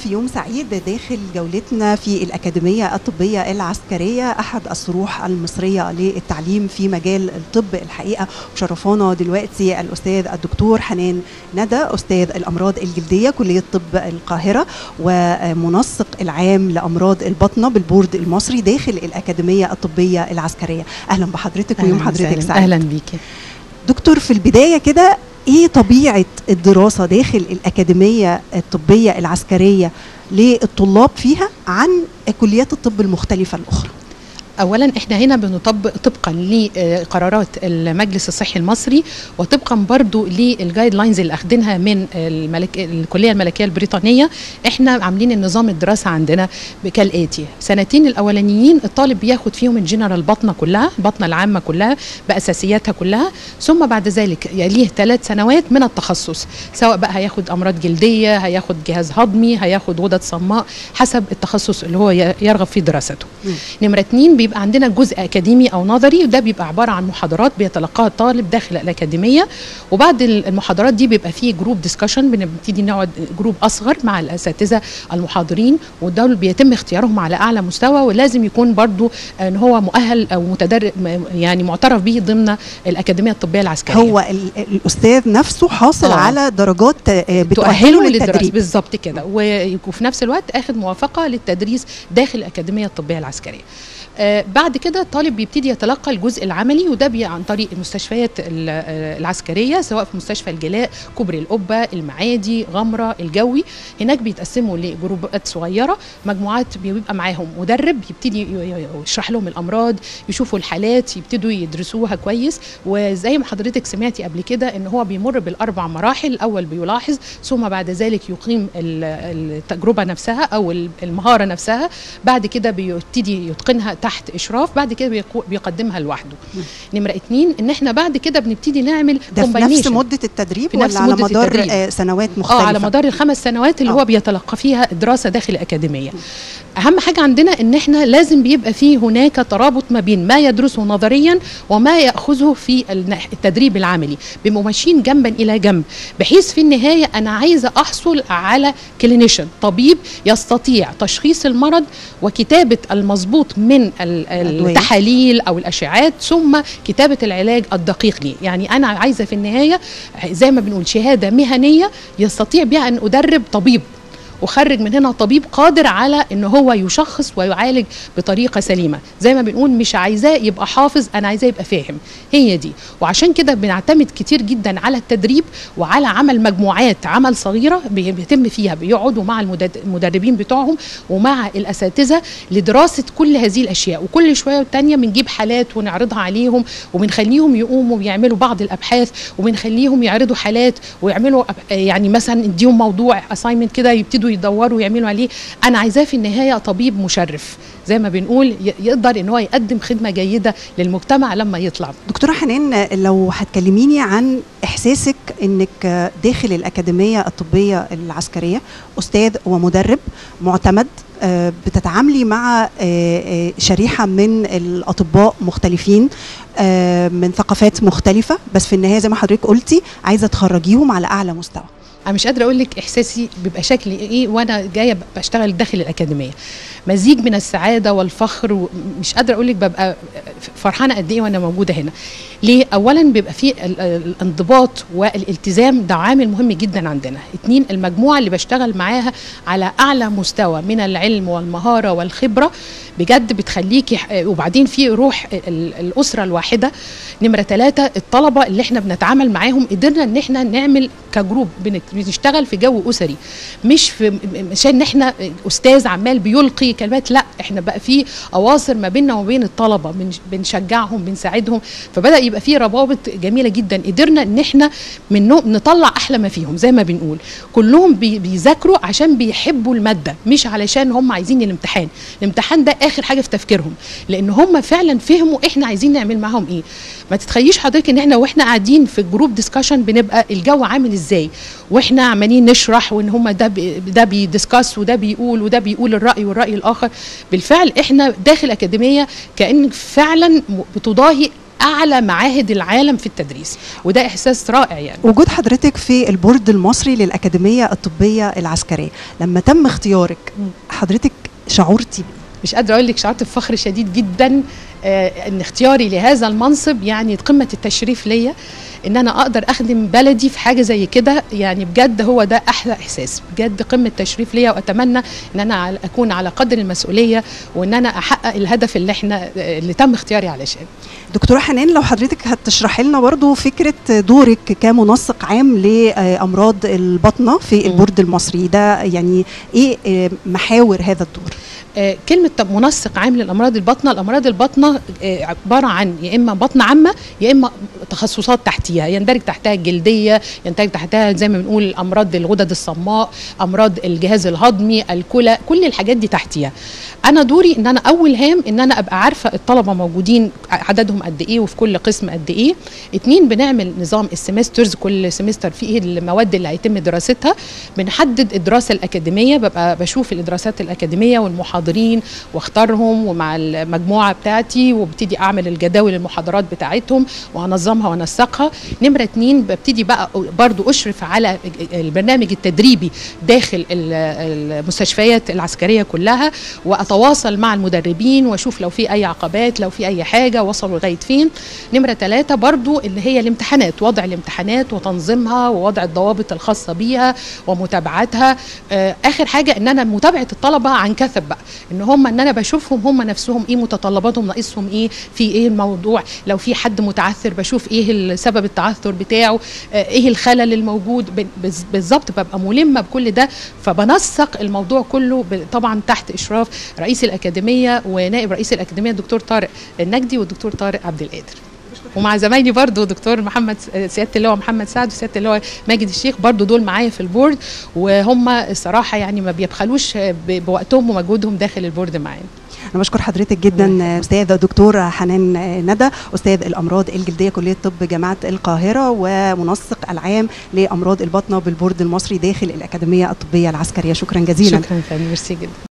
في يوم سعيد داخل جولتنا في الأكاديمية الطبية العسكرية أحد الصروح المصرية للتعليم في مجال الطب الحقيقة مشرفانا دلوقتي الأستاذ الدكتور حنان ندى أستاذ الأمراض الجلدية كلية طب القاهرة ومنسق العام لأمراض البطنة بالبورد المصري داخل الأكاديمية الطبية العسكرية أهلا بحضرتك ويوم حضرتك سعيد أهلا بيكي دكتور في البداية كده ايه طبيعه الدراسه داخل الاكاديميه الطبيه العسكريه للطلاب فيها عن كليات الطب المختلفه الاخرى اولا احنا هنا بنطبق طبقا لقرارات المجلس الصحي المصري وطبقا برضو للجايد لاينز اللي اخدينها من الملك الكليه الملكيه البريطانيه احنا عاملين النظام الدراسه عندنا كالاتي سنتين الاولانيين الطالب بياخد فيهم الجنرال بطنه كلها البطنه العامه كلها باساسياتها كلها ثم بعد ذلك يليه ثلاث سنوات من التخصص سواء بقى هياخد امراض جلديه هياخد جهاز هضمي هياخد غدد صماء حسب التخصص اللي هو يرغب في دراسته نمره اثنين بيبقى عندنا جزء اكاديمي او نظري وده بيبقى عباره عن محاضرات بيتلقاها الطالب داخل الاكاديميه وبعد المحاضرات دي بيبقى فيه جروب ديسكشن بنبتدي نقعد جروب اصغر مع الاساتذه المحاضرين ودول بيتم اختيارهم على اعلى مستوى ولازم يكون برضو ان هو مؤهل او متدرب يعني معترف به ضمن الاكاديميه الطبيه العسكريه هو الاستاذ نفسه حاصل آه. على درجات بتؤهله للتدريس بالظبط كده وفي نفس الوقت اخذ موافقه للتدريس داخل الاكاديميه الطبيه العسكريه آه بعد كده الطالب بيبتدي يتلقى الجزء العملي وده بي عن طريق المستشفيات العسكريه سواء في مستشفى الجلاء كوبري القبه المعادي غمره الجوي هناك بيتقسموا لجروبات صغيره مجموعات بيبقى معاهم مدرب يبتدي يشرح لهم الامراض يشوفوا الحالات يبتدوا يدرسوها كويس وزي ما حضرتك سمعتي قبل كده ان هو بيمر بالاربع مراحل الاول بيلاحظ ثم بعد ذلك يقيم التجربه نفسها او المهاره نفسها بعد كده بيبتدي يتقنها تحت اشراف بعد كده بيقدمها لوحده نمره اتنين ان احنا بعد كده بنبتدي نعمل ده في نفس مده التدريب في ولا على مدار التدريب. سنوات مختلفه اه على مدار الخمس سنوات اللي أوه. هو بيتلقى فيها الدراسه داخل الاكاديميه اهم حاجه عندنا ان احنا لازم بيبقى فيه هناك ترابط ما بين ما يدرسه نظريا وما ياخذه في التدريب العملي بيبقوا ماشيين جنبا الى جنب بحيث في النهايه انا عايزه احصل على كلينيشن طبيب يستطيع تشخيص المرض وكتابه المظبوط من التحاليل او الاشعاعات ثم كتابه العلاج الدقيق ليه يعني انا عايزه في النهايه زي ما بنقول شهاده مهنيه يستطيع بها ان ادرب طبيب وخرج من هنا طبيب قادر على ان هو يشخص ويعالج بطريقه سليمه زي ما بنقول مش عايزاه يبقى حافظ انا عايزاه يبقى فاهم هي دي وعشان كده بنعتمد كتير جدا على التدريب وعلى عمل مجموعات عمل صغيره بيتم فيها بيقعدوا مع المدربين بتوعهم ومع الاساتذه لدراسه كل هذه الاشياء وكل شويه والتانيه بنجيب حالات ونعرضها عليهم وبنخليهم يقوموا ويعملوا بعض الابحاث وبنخليهم يعرضوا حالات ويعملوا يعني مثلا نديهم موضوع اساينمنت كده يبتدوا يدوروا ويعملوا عليه انا عايزاه في النهايه طبيب مشرف زي ما بنقول يقدر ان هو يقدم خدمه جيده للمجتمع لما يطلع دكتوره حنان لو هتكلميني عن احساسك انك داخل الاكاديميه الطبيه العسكريه استاذ ومدرب معتمد بتتعاملي مع شريحه من الاطباء مختلفين من ثقافات مختلفه بس في النهايه زي ما حضرتك قلتي عايزه تخرجيهم على اعلى مستوى انا مش قادره اقول لك احساسي بيبقى شكلي ايه وانا جايه بشتغل داخل الاكاديميه مزيج من السعاده والفخر مش قادره اقول لك ببقى فرحانه قد ايه وانا موجوده هنا ليه اولا بيبقى في الانضباط والالتزام ده عامل مهم جدا عندنا اتنين المجموعه اللي بشتغل معاها على اعلى مستوى من العلم والمهاره والخبره بجد بتخليكي وبعدين في روح الاسره الواحده نمره ثلاثة الطلبه اللي احنا بنتعامل معاهم قدرنا ان احنا نعمل كجروب بنشتغل في جو اسري مش في عشان ان احنا استاذ عمال بيلقي كلمات لا احنا بقى في اواصر ما بيننا وبين الطلبه بنشجعهم بنساعدهم فبدا يبقى في روابط جميله جدا قدرنا ان احنا منهم نطلع احلى ما فيهم زي ما بنقول كلهم بيذاكروا عشان بيحبوا الماده مش علشان هم عايزين الامتحان الامتحان ده اخر حاجه في تفكيرهم لان هم فعلا فهموا احنا عايزين نعمل معاهم ايه ما تتخيليش حضرتك ان احنا واحنا قاعدين في الجروب ديسكشن بنبقى الجو عامل ازاي واحنا عمالين نشرح وان هم ده بي ده بيدسكس وده بيقول وده بيقول الراي والراي الاخر بالفعل احنا داخل اكاديميه كان فعلا بتضاهي اعلى معاهد العالم في التدريس وده احساس رائع يعني وجود حضرتك في البورد المصري للاكاديميه الطبيه العسكريه لما تم اختيارك حضرتك شعرتي بيه مش قادره اقول لك شعرت بفخر شديد جدا آه ان اختياري لهذا المنصب يعني قمه التشريف ليا ان انا اقدر اخدم بلدي في حاجه زي كده يعني بجد هو ده احلى احساس بجد قمه تشريف ليا واتمنى ان انا اكون على قدر المسؤوليه وان انا احقق الهدف اللي احنا اللي تم اختياري علشان دكتوره حنان لو حضرتك هتشرحي لنا برضو فكره دورك كمنسق عام لامراض البطنه في البورد المصري ده يعني ايه محاور هذا الدور كلمة منسق عام للأمراض الباطنة الأمراض الباطنة عبارة عن يا إما بطن عامة يا إما تخصصات تحتيها يندرج تحتها الجلدية يندرج تحتها زي ما بنقول أمراض الغدد الصماء أمراض الجهاز الهضمي الكلى كل الحاجات دي تحتيها أنا دوري إن أنا أول هام إن أنا أبقى عارفة الطلبة موجودين عددهم قد إيه وفي كل قسم قد إيه اتنين بنعمل نظام السمسترز كل سمستر فيه المواد اللي هيتم دراستها بنحدد الدراسة الأكاديمية ببقى بشوف الدراسات الأكاديمية والمحاضرات المحاضرين واختارهم ومع المجموعه بتاعتي وابتدي اعمل الجداول المحاضرات بتاعتهم وانظمها وانسقها نمره اتنين ببتدي بقى برضو اشرف على البرنامج التدريبي داخل المستشفيات العسكريه كلها واتواصل مع المدربين واشوف لو في اي عقبات لو في اي حاجه وصلوا لغايه فين نمره ثلاثه برضو اللي هي الامتحانات وضع الامتحانات وتنظيمها ووضع الضوابط الخاصه بيها ومتابعتها اخر حاجه ان انا متابعه الطلبه عن كثب بقى ان هم ان انا بشوفهم هم نفسهم ايه متطلباتهم ناقصهم ايه في ايه الموضوع لو في حد متعثر بشوف ايه سبب التعثر بتاعه ايه الخلل الموجود بالظبط ببقى ملمه بكل ده فبنسق الموضوع كله طبعا تحت اشراف رئيس الاكاديميه ونائب رئيس الاكاديميه الدكتور طارق النجدي والدكتور طارق عبد القادر ومع زمايلي برضو دكتور محمد سياده اللواء محمد سعد وسياده اللواء ماجد الشيخ برضو دول معايا في البورد وهم الصراحه يعني ما بيبخلوش بوقتهم ومجهودهم داخل البورد معانا انا بشكر حضرتك جدا استاذه دكتوره حنان ندى استاذ الامراض الجلديه كليه طب جامعه القاهره ومنسق العام لامراض البطنه بالبورد المصري داخل الاكاديميه الطبيه العسكريه شكرا جزيلا شكرا فندم ميرسي جدا